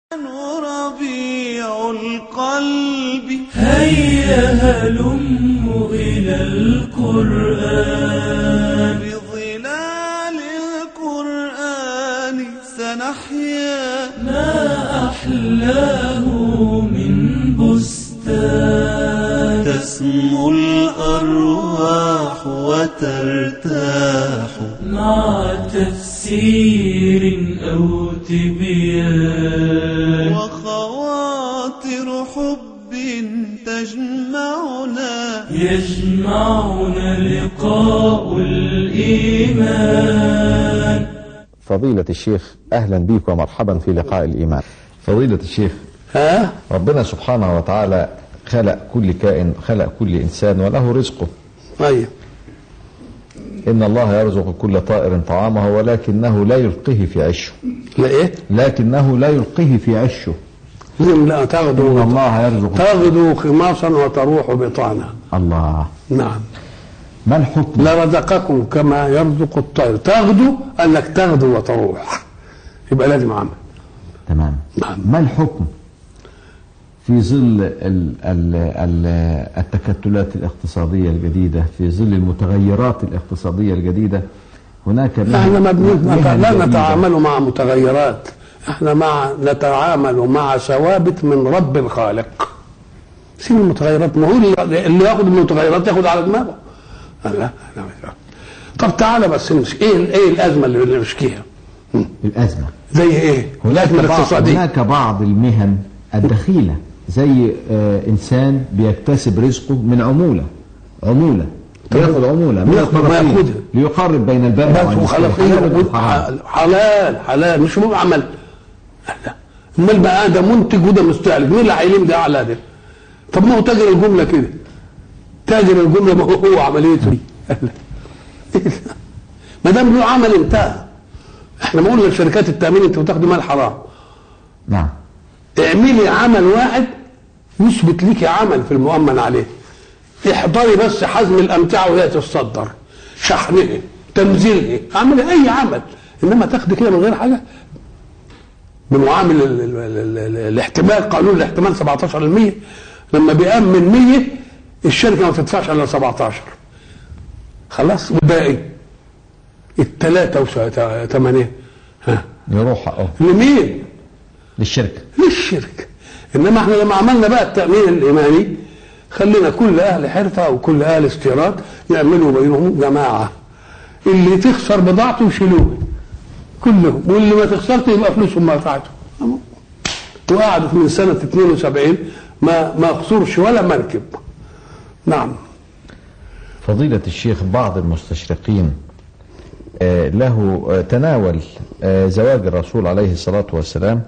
ربيع القلب هيا هلم إلى القرآن بظلال القرآن سنحيا ما أحلاه من بستان تسمو الأرواح وترتاح مع تفسير أو تبيان وخواطر حب تجمعنا يجمعنا لقاء الإيمان فضيلة الشيخ أهلا بك ومرحبا في لقاء الإيمان فضيلة الشيخ ها ربنا سبحانه وتعالى خلق كل كائن خلق كل إنسان وله رزقه طيب إن الله يرزق كل طائر طعامه ولكنه لا يلقيه في عشه لا ايه لكنه لا يلقيه في عشه لازم لا إن تغدو الله يرزق تغدو خماصا وتروح بطانا الله نعم ما الحكم لرزقكم كما يرزق الطير تغدو انك تغدو وتروح يبقى لازم عمل تمام نعم. ما الحكم في ظل ال ال ال التكتلات الاقتصادية الجديدة في ظل المتغيرات الاقتصادية الجديدة هناك مهن- احنا ما بن- مهن لا جديدة. نتعامل مع متغيرات احنا مع نتعامل مع ثوابت من رب الخالق سيب المتغيرات ما هو اللي- اللي ياخد المتغيرات ياخد على دماغه لا لا لا. طب تعالى بس نمسك ايه ايه الازمه اللي نشكيها الأزمة زي ايه هناك الازمه بعض, الاقتصاديه هناك بعض المهن الدخيلة زي آه إنسان بيكتسب رزقه من عمولة عمولة بياخد عمولة من بياخد- ما الطرفين ياخدها. ليقرب بين البائع بس والمشتري وخلقيه حلال يقول وحرام. حلال حلال مش مو عمل لا. امال بقى ده منتج وده مستهلك مين اللي هيلم ده على ده طب ما هو تاجر الجمله كده تاجر الجمله ما هو هو عمليته دي ما دام له عمل انتهى احنا ما قلنا لشركات التامين انت بتاخدوا مال حرام نعم اعملي عمل واحد يثبت لك عمل في المؤمن عليه احضري بس حزم الامتعه وهي تصدر شحنها تنزيلها اعملي اي عمل انما تاخدي كده من غير حاجه بمعامل ال- ال- ال- ال- الاحتمال قانون الاحتمال 17% لما بيأمن 100 الشركه ما تدفعش الا 17 خلاص والباقي الثلاثه وثمانيه ها يروح حقه لمين؟ للشركة للشركه انما احنا لما عملنا بقى التامين الايماني خلينا كل اهل حرفه او كل اهل استيراد يعملوا بينهم جماعه اللي تخسر بضاعته يشيلوه كلهم واللي ما تخسرش يبقى فلوسهم مرفعته وقعدوا من سنه 72 ما ما خسرش ولا مركب نعم فضيلة الشيخ بعض المستشرقين آه، له آه، تناول آه، زواج الرسول عليه الصلاة والسلام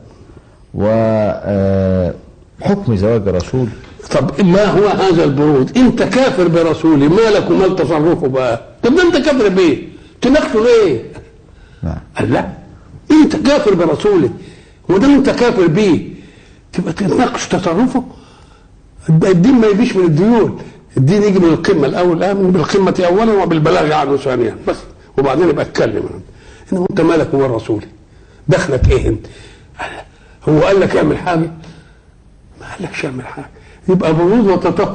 وحكم زواج الرسول طب ما هو هذا البرود انت كافر برسوله مالك ومال تصرفه بقى طب ده انت كافر بيه تناقشه ليه نعم قال لا انت كافر برسوله وده انت كافر بيه تبقى تناقش تصرفه الدين ما يجيش من الديون الدين يجي من القمه الاول امن بالقمه اولا وبالبلاغ عنه ثانيا بس وبعدين يبقى اتكلم عنه انما انت مالك ومال رسوله دخلك ايه انت قال لا. هو قال لك اعمل حاجه ما قالكش اعمل حاجه يبقى بروز وتطفل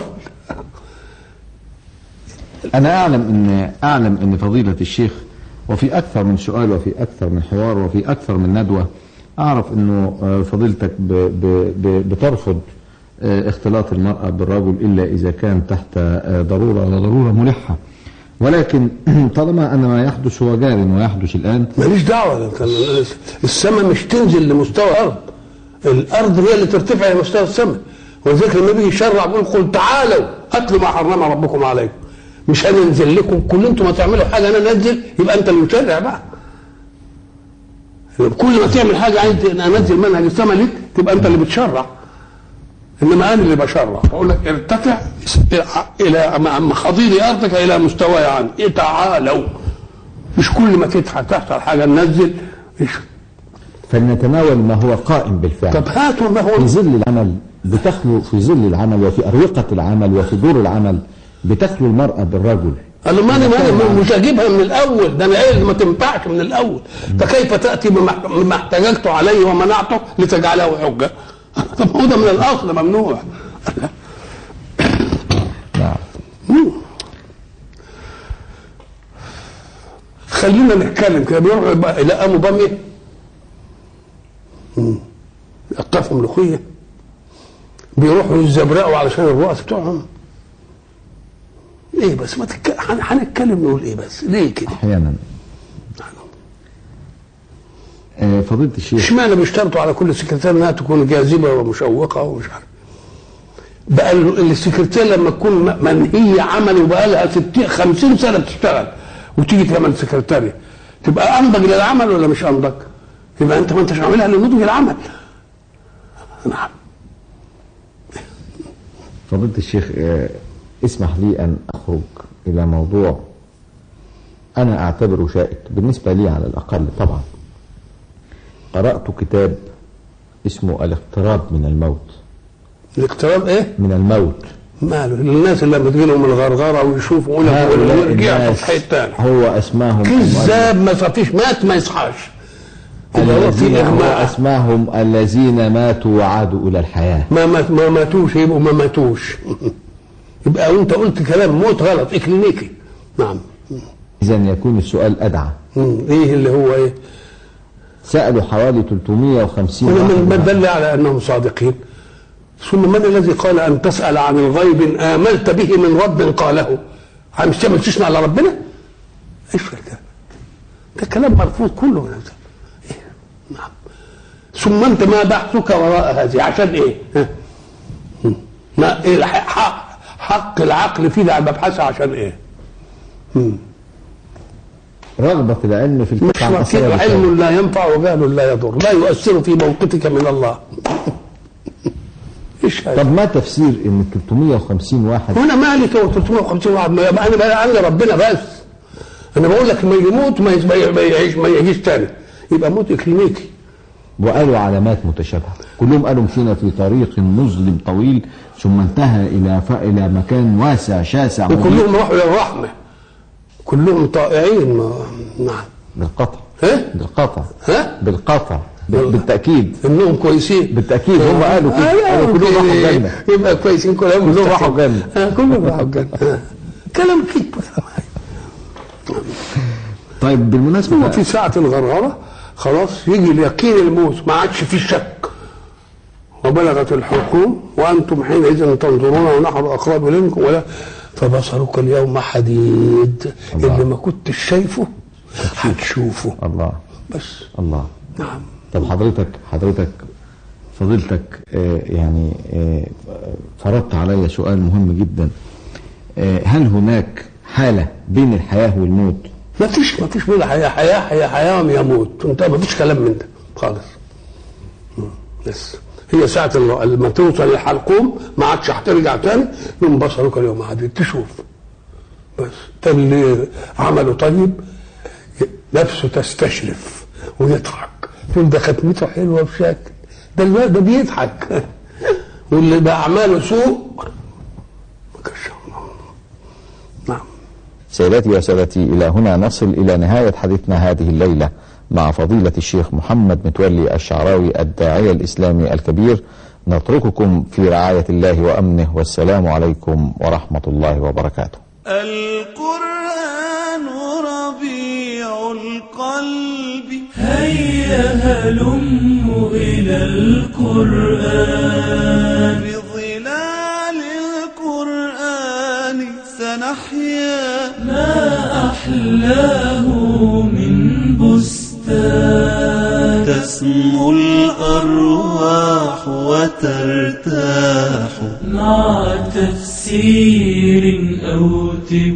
أنا أعلم أن أعلم أن فضيلة الشيخ وفي أكثر من سؤال وفي أكثر من حوار وفي أكثر من ندوة أعرف أنه آه، فضيلتك ب ب ب بترفض آه، اختلاط المرأة بالرجل إلا إذا كان تحت آه، ضرورة وضرورة ملحة ولكن طالما أن ما يحدث هو جار ويحدث الآن ماليش دعوه ده كان السماء مش تنزل لمستوى الارض الارض هي اللي ترتفع لمستوى السماء ولذلك لما بيجي يشرع بيقول قل تعالوا اتلوا ما حرم ربكم عليكم مش انا انزل لكم كل انتم ما تعملوا حاجه انا انزل يبقى انت اللي مشرع بقى كل ما تعمل حاجه عايز انزل منهج السماء ليك تبقى انت اللي بتشرع انما انا اللي بشرع اقول لك ارتفع الى مع خضيض ارضك الى مستواي عني إيه تعالوا مش كل ما تضحك تحصل حاجه ننزل إيش؟ فلنتناول ما هو قائم بالفعل طب هاتوا ما هو في ظل العمل بتخلو في ظل العمل وفي أروقة العمل وفي دور العمل بتخلو المرأة بالرجل قال له ما انا ما انا مش هجيبها من الاول ده انا قايل ما تنفعش من الاول فكيف تاتي بما بما احتججت عليه ومنعته لتجعله حجه طب هو ده من الاصل ممنوع نعم خلينا نتكلم كده بيروحوا يبقى يلقموا باميه مم. يقطفوا ملوخيه بيروحوا يزبرقوا علشان الرؤس بتوعهم ايه بس ما تتك... هن- هنتكلم نقول ايه بس ليه كده احيانا آه، فضيلة الشيخ اشمعنى بيشترطوا على كل سكرتير انها تكون جاذبه ومشوقه ومش عارف بقى ال- السكرتير لما تكون م- منهيه عمل وبقى لها 60 50 سنه بتشتغل وتيجي تعمل سكرتاريه تبقى انضج للعمل ولا مش انضج؟ يبقى انت ما انتش عاملها لنضج العمل نعم فضيلة الشيخ آه، اسمح لي أن أخرج إلى موضوع أنا أعتبره شائك بالنسبة لي على الأقل طبعا قرأت كتاب اسمه الاقتراب من الموت الاقتراب ايه؟ من الموت ماله الناس اللي لما تجي لهم الغرغره ويشوفوا يقول لك هؤلاء ورجع في الناس الحي التاني هو اسماهم كذاب ما فيش مات ما يصحاش يبقى هو الذين في هو اغماء اسماهم الذين ماتوا وعادوا الى الحياه ما مات ما ماتوش يبقوا ما ماتوش يبقى انت قلت كلام موت غلط اكلينيكي نعم اذا يكون السؤال ادعى مم. ايه اللي هو ايه سالوا حوالي 350 هنا من واحد من دل على انهم صادقين ثم من الذي قال ان تسال عن الغيب إن املت به من رب قاله مش تعمل تشنع على ربنا ايش ده ده كلام مرفوض كله إيه؟ نعم ثم انت ما بحثك وراء هذه عشان ايه ها؟ مم. ما إيه الح- حق, حق العقل فيه ده ببحثها عشان ايه رغبه العلم في مش الفقه عن وكيل أسرار الكون. علم لا ينفع وجهل لا يضر لا يؤثر في موقفك من الله ايش هذا طب ما تفسير ان 350 واحد وانا مالي تو 350 واحد ما يبقى انا بقى عند ربنا بس انا بقول لك ما يموت ما يس- ما ي- ما يعيش ما يجيش تاني يبقى موت كلينيكي وقالوا علامات متشابهه كلهم قالوا مشينا في طريق مظلم طويل ثم انتهى الى ف... الى مكان واسع شاسع مضيء. وكلهم راحوا للرحمه كلهم طائعين ما نعم بالقطع ها بالقطع ها بالقطع بال- بالتاكيد انهم كويسين بالتاكيد هم قالوا كده آه، قالوا كلهم راحوا أوكي. الجنه يبقى كويسين كلهم كلهم مستقيم. راحوا الجنة. آه، كلهم راحوا الجنه آه. كلام كذب طيب بالمناسبه هو في ساعة الغرغرة خلاص يجي اليقين الموت ما عادش فيه شك وبلغت الحكم وأنتم حينئذ تنظرون ونحن أقرب إليكم ولا فبصرك اليوم حديد الله. اللي ما كنتش شايفه هتشوفه الله بس الله نعم طب حضرتك حضرتك فضيلتك آه، يعني آه، فرضت علي سؤال مهم جدا آه، هل هناك حالة بين الحياة والموت ما فيش ما فيش منها حياة حياة حياة حياة يموت انت ما فيش كلام من ده خالص مم. بس هي ساعة ال- لما توصل للحلقوم ما عادش هترجع تاني يوم بصرك اليوم حديد تشوف بس ده اللي عمله طيب نفسه تستشرف ويضحك تقول ده ختمته حلوه بشكل ده الواد ده بيضحك واللي بأعماله سوء ما كانش نعم سيداتي وسادتي إلى هنا نصل إلى نهاية حديثنا هذه الليلة مع فضيلة الشيخ محمد متولي الشعراوي الداعية الإسلامي الكبير نترككم في رعاية الله وأمنه والسلام عليكم ورحمة الله وبركاته القرآن ربيع القلب هيا هلم إلى القرآن بظلال القرآن سنحيا ما أحلاه من بستان تسمو الأرواح وترتاح مع تفسير أو تبيان